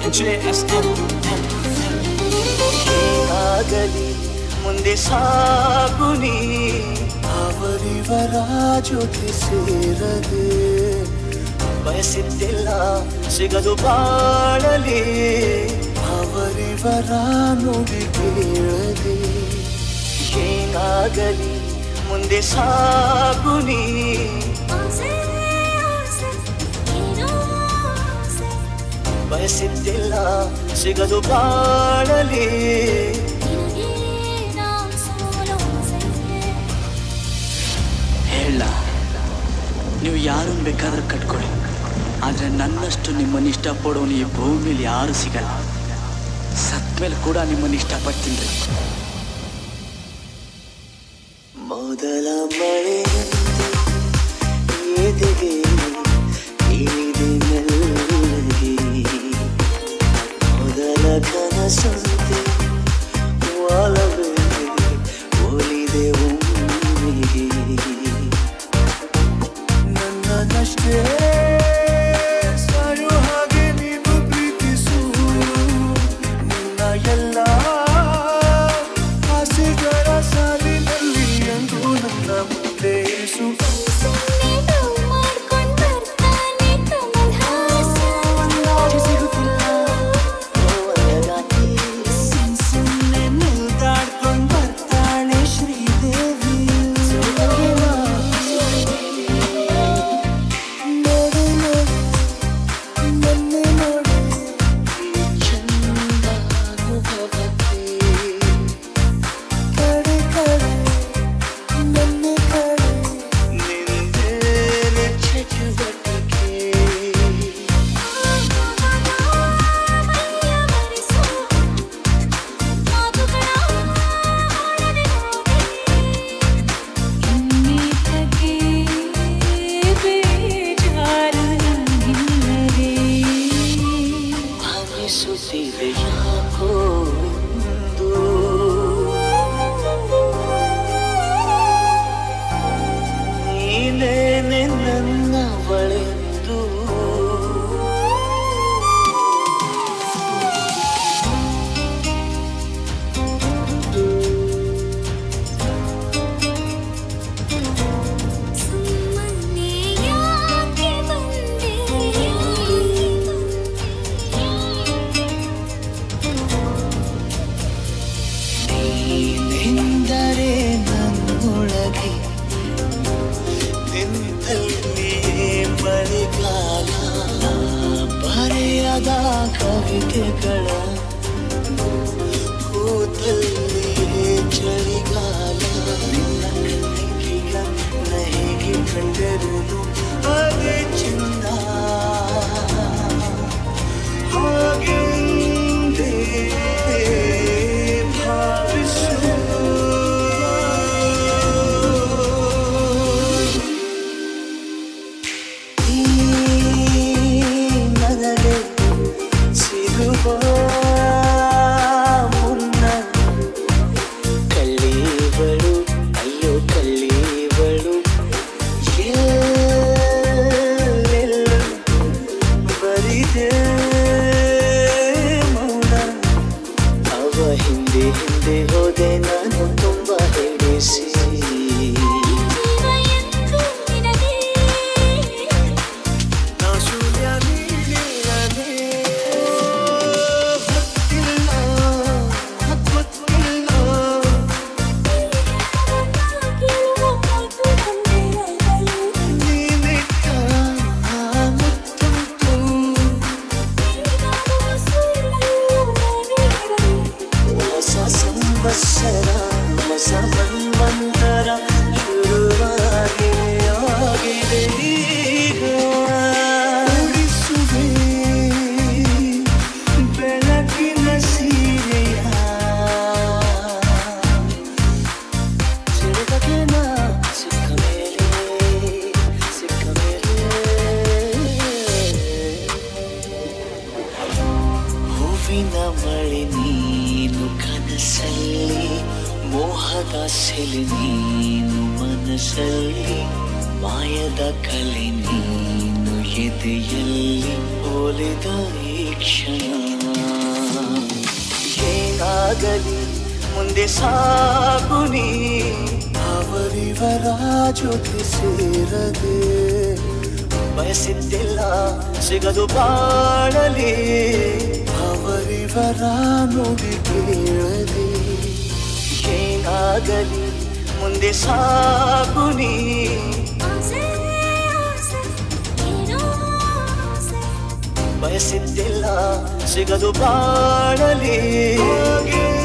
JSM ಆಗಲಿ ಮುಂದೆ ಸಾಗುನಿ ಅವರಿವರ ಜೊತೆ ಸೇರದೆ ಬಯಸಿದ್ದಿಲ್ಲ ಸಿಗದು ಬಾಳಲಿ ಅವರಿವರ ನುಡಿ ಕೇಳದೆ ಏನಾಗಲಿ ಮುಂದೆ ಸಾಗುನಿ ಆಸೆ ಆಸೆ ಏನೋ ಆಸೆ ಬಯಸಿದ್ದಿಲ್ಲ ಸಿಗದು ಬಾಳಲಿ ನಿನಗೆ ನಾ ಸೋಲೋ ಆಸೆ ಹೇಳ ನೀವು ಯಾರನ್ನು ಬೇಕಾದ್ರೂ ಕಟ್ಕೊಳ್ಳಿ ಆದರೆ ನನ್ನಷ್ಟು ನಿಮ್ಮನ್ನು ಇಷ್ಟಪಡೋನು ಈ ಭೂಮಿಲಿ ಯಾರು ಸಿಗಲ್ಲ ಸತ್ಮೇಲೆ ಕೂಡ ನಿಮ್ಮನ್ನು ಇಷ್ಟಪಡ್ತೀನಿ ರೀ ಮೊದಲ ಮಳೆಯಂತೆ ಎದೆಗೆ ಇಳಿದೆ ಮೆಲ್ಲಗೆ ಮೊದಲ ಕನಸಂತೆ ಒಲವೇ ಒಲಿದೆ ಒಮ್ಮೆಗೆ ನನ್ನನ್ನಷ್ಟೇ ಸಾಯೋ ಹಾಗೆ ನೀನು ಪ್ರೀತಿಸು ನಿನ್ನ ಎಲ್ಲ ಆಸೆಗಳ ಸಾಲಿನಲ್ಲಿ ಎಂದು ನನ್ನ ಮುಂದೆ ಇರಿಸು ಸುಮ್ಮನೆ ನೋವು ಮಾಡ್ಕೊಂಡ್ ಬರ್ತಾನೆ ಕಮಲ್ ಹಾಸನ್ ಯಾರು ಸಿಗುತ್ತಿಲ್ಲ ಸುಮ್ ಸುಮ್ನೆ ನಿಲ್ದಾಡ್ಕೊಂಡ್ ಬರ್ತಾಳೆ ಶ್ರೀದೇವಿ ನೋಡು ನೋಡು ನನ್ನೆ ನೋಡು ಈ ಚಂದ ಅನುಭವಕ್ಕೆ ಕಡೆ ಕಡೆ ನನ್ನ ಕಡೆ ನಿಂದೇನೆ ಚಟುವಟಿಕೆ ಮೈಯ ಮರೆಸು ಮಾತುಗಳ ಆಡದೆ ಇನ್ನೀತಕ್ಕೆ ಬೇಜಾರು ನಂಗಿಲ್ಲದೆ ಭಾವಿಸುತ್ತಿದೆ ಯಾಕೋ ಇಂದು ನೀನೇನೆ ನನ್ನವಳೆಂದು ಸುಮ್ಮನೆ ಯಾಕೆ ಬಂದೆ ನೀನೆಂದರೆ ನನ್ನೊಳಗೆ ನಿಂತಲ್ಲಿಯೇ ಮಳೆಗಾಲ ಬರೆಯದ ಕವಿತೆಗಳ ಕೂತಲ್ಲಿಯೇ ಚಳಿಗಾಲ ನಿನ್ನ ಕಣ್ಣಿಗೆಯ ನಹಿಗೆ ಕಂಡರೂ ಅದೇ ಚಿನ್ನ ಹಾಗೆಂದೇ ಭಾವಿಸು ಈ ನನಗೆ ಸಿಗುವ ಮುನ್ನ ಕಳ್ಳೀವಳು ಅಯ್ಯೋ ಕಳ್ಳೀವಳು ಎಲ್ಲೆಲ್ಲೂ ಬರಿದೆ ಮೌನ ಅವ ಹಿಂದೆ ಹಿಂದೆ ಹೋದೆ ನಾನು ತುಂಬ ಹೇಳಿಸಿ ಜೀವ ಎಂದು ನಿನಗೆ ನಾ ಶೂನ್ಯ ನೀನೇ ಗೊತ್ತಿಲ್ಲ ಗೊತ್ತಿಲ್ಲ ಕೇಳುವ ಮಾತು ನಂದಿರಲು ನೀನಿಟ್ಟ ಆ ಮುತ್ತಂತೂ ನೀನಾಡುವ ಸುಳ್ಳು ನಾನಿರಲು ಹೊಸ ಸಂವತ್ಸರ ಹೊಸ ಮನ್ವಂತರ ಶುರುವಾಗಿ ಆಗಿದೆ ಈಗ ಉಡಿಸುವೆ ಬೆಳಕಿನ ಸೀರೆಯ ಸಿಡಿದಕ್ಕೆ ನಾ ಸಿಕ್ಕ ಮೇಲೆ ಸಿಕ್ಕ ಮೇಲೆ ಹೂವಿನ ಮಳೆ ನೀನು ಕನಸಲ್ಲಿ ಮೋಹದ ಸೆಲೆ ನೀನು ಮನಸ್ಸಲ್ಲಿ ಮಾಯದ ಕಲೆ ನೀನು ಎದೆಯಲ್ಲಿ ಒಲಿದ ಈ ಕ್ಷಣ ಏನಾಗಲಿ ಮುಂದೆ ಸಾಕು ನೀ ಅವರಿವರ ಜೊತೆ ಸೇರದೆ ಬಯಸಿದ್ದಿಲ್ಲ ಸಿಗದು ಬಾಳಲಿ ಅವರಿವರ ನುಡಿ ಕೇಳದೆ ಏನಾಗಲಿ ಮುಂದೆ ಸಾಕು ನೀ ಆಸೆ ಆಸೆ ಏನೋ ಆಸೆ ಬಯಸಿದ್ದಿಲ್ಲ ಸಿಗದು ಬಾಳಲಿ